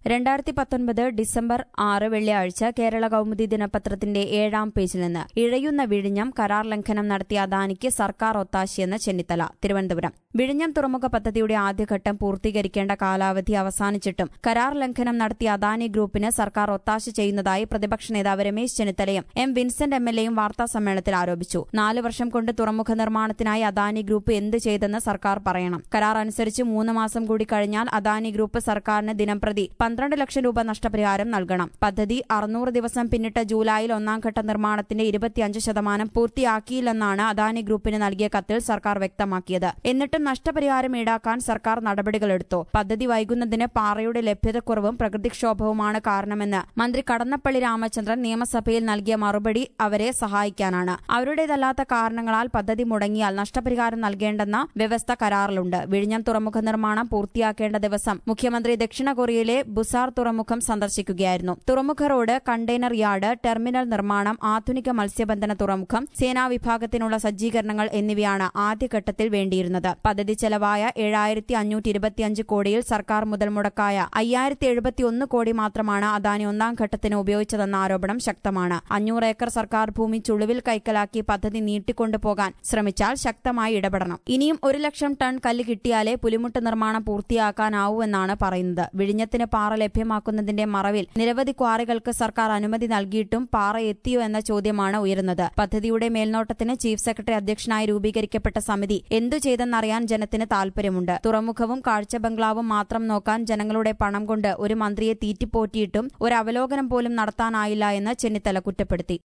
രണ്ടായിരത്തി പത്തൊൻപത് ഡിസംബർ ആറ് വെള്ളിയാഴ്ച കേരള കൗമുദി ദിനപത്രത്തിന്റെ ഏഴാം പേജിൽ നിന്ന് ഇഴയുന്ന വിഴിഞ്ഞം കരാർ ലംഘനം നടത്തിയ അദാനിക്ക് സർക്കാർ ഒത്താശയെന്ന് ചെന്നിത്തല തിരുവനന്തപുരം വിഴിഞ്ഞം തുറമുഖ പദ്ധതിയുടെ ആദ്യഘട്ടം പൂർത്തീകരിക്കേണ്ട കാലാവധി അവസാനിച്ചിട്ടും കരാർ ലംഘനം നടത്തിയ അദാനി ഗ്രൂപ്പിന് സർക്കാർ ഒത്താശ ചെയ്യുന്നതായി പ്രതിപക്ഷ നേതാവ് രമേശ് ചെന്നിത്തലയും എം വിൻസെന്റ് എം എൽ എയും വാർത്താസമ്മേളനത്തിൽ ആരോപിച്ചു നാല് വർഷം കൊണ്ട് തുറമുഖ നിർമ്മാണത്തിനായി അദാനി ഗ്രൂപ്പ് എന്ത് ചെയ്തെന്ന് സർക്കാർ പറയണം കരാർ അനുസരിച്ച് മൂന്ന് മാസം കൂടി കഴിഞ്ഞാൽ അദാനി ഗ്രൂപ്പ് സർക്കാരിന് ദിനംപ്രതി പന്ത്രണ്ട് ലക്ഷം രൂപ നഷ്ടപരിഹാരം നൽകണം പദ്ധതി അറുന്നൂറ് ദിവസം പിന്നിട്ട ജൂലൈയിൽ ഒന്നാം ഘട്ട നിർമ്മാണത്തിന്റെ ഇരുപത്തിയഞ്ച് ശതമാനം പൂർത്തിയാക്കിയില്ലെന്നാണ് അദാനി ഗ്രൂപ്പിന് നൽകിയ കത്തിൽ സർക്കാർ വ്യക്തമാക്കിയത് എന്നിട്ടും നഷ്ടപരിഹാരം ഈടാക്കാൻ സർക്കാർ നടപടികളെടുത്തു പദ്ധതി വൈകുന്നതിന് പാറയുടെ ലഭ്യതക്കുറവും പ്രകൃതിക്ഷോഭവുമാണ് കാരണമെന്ന് മന്ത്രി കടന്നപ്പള്ളി രാമചന്ദ്രൻ നിയമസഭയിൽ നൽകിയ മറുപടി അവരെ സഹായിക്കാനാണ് അവരുടേതല്ലാത്ത കാരണങ്ങളാൽ പദ്ധതി മുടങ്ങിയാൽ നഷ്ടപരിഹാരം നൽകേണ്ടെന്ന വ്യവസ്ഥ കരാറിലുണ്ട് വിഴിഞ്ഞം തുറമുഖ നിർമ്മാണം പൂർത്തിയാക്കേണ്ട ദിവസം മുഖ്യമന്ത്രി ദക്ഷിണ കൊറിയയിലെ ബുസാർ തുറമുഖം സന്ദർശിക്കുകയായിരുന്നു തുറമുഖ റോഡ് കണ്ടെയ്നർ യാർഡ് ടെർമിനൽ നിർമ്മാണം ആധുനിക മത്സ്യബന്ധന തുറമുഖം സേനാ വിഭാഗത്തിനുള്ള സജ്ജീകരണങ്ങൾ എന്നിവയാണ് ആദ്യഘട്ടത്തിൽ വേണ്ടിയിരുന്നത് പദ്ധതി ചെലവായ ഏഴായിരത്തി അഞ്ഞൂറ്റി ഇരുപത്തിയഞ്ച് കോടിയിൽ സർക്കാർ മുതൽ മുടക്കായ അയ്യായിരത്തി എഴുപത്തിയൊന്ന് കോടി മാത്രമാണ് അദാനി ഒന്നാം ഘട്ടത്തിന് ഉപയോഗിച്ചതെന്ന ആരോപണം ശക്തമാണ് അഞ്ഞൂറ് ഏക്കർ സർക്കാർ ഭൂമി ചുളിവിൽ കൈക്കലാക്കി പദ്ധതി നീട്ടിക്കൊണ്ടുപോകാൻ ശ്രമിച്ചാൽ ശക്തമായി ഇടപെടണം ഇനിയും ഒരു ലക്ഷം ടൺ കല്ല് കിട്ടിയാലേ പുലിമുട്ട് നിർമ്മാണം പൂർത്തിയാക്കാനാവൂ എന്നാണ് പറയുന്നത് വിഴിഞ്ഞത്തിന് പാറ ലഭ്യമാക്കുന്നതിന്റെ മറവിൽ നിരവധി ക്വാറികൾക്ക് സർക്കാർ അനുമതി നൽകിയിട്ടും പാറ എത്തിയോ എന്ന ചോദ്യമാണ് ഉയരുന്നത് പദ്ധതിയുടെ മേൽനോട്ടത്തിന് ചീഫ് സെക്രട്ടറി അധ്യക്ഷനായി രൂപീകരിക്കപ്പെട്ട സമിതി എന്തു ചെയ്തെന്നറിയാൻ ജനത്തിന് താൽപര്യമുണ്ട് തുറമുഖവും കാഴ്ച ബംഗ്ലാവും മാത്രം നോക്കാൻ ജനങ്ങളുടെ പണം കൊണ്ട് ഒരു മന്ത്രിയെ തീറ്റിപ്പോറ്റിയിട്ടും ഒരു അവലോകനം പോലും നടത്താനായില്ല എന്ന് ചെന്നിത്തല കുറ്റപ്പെടുത്തി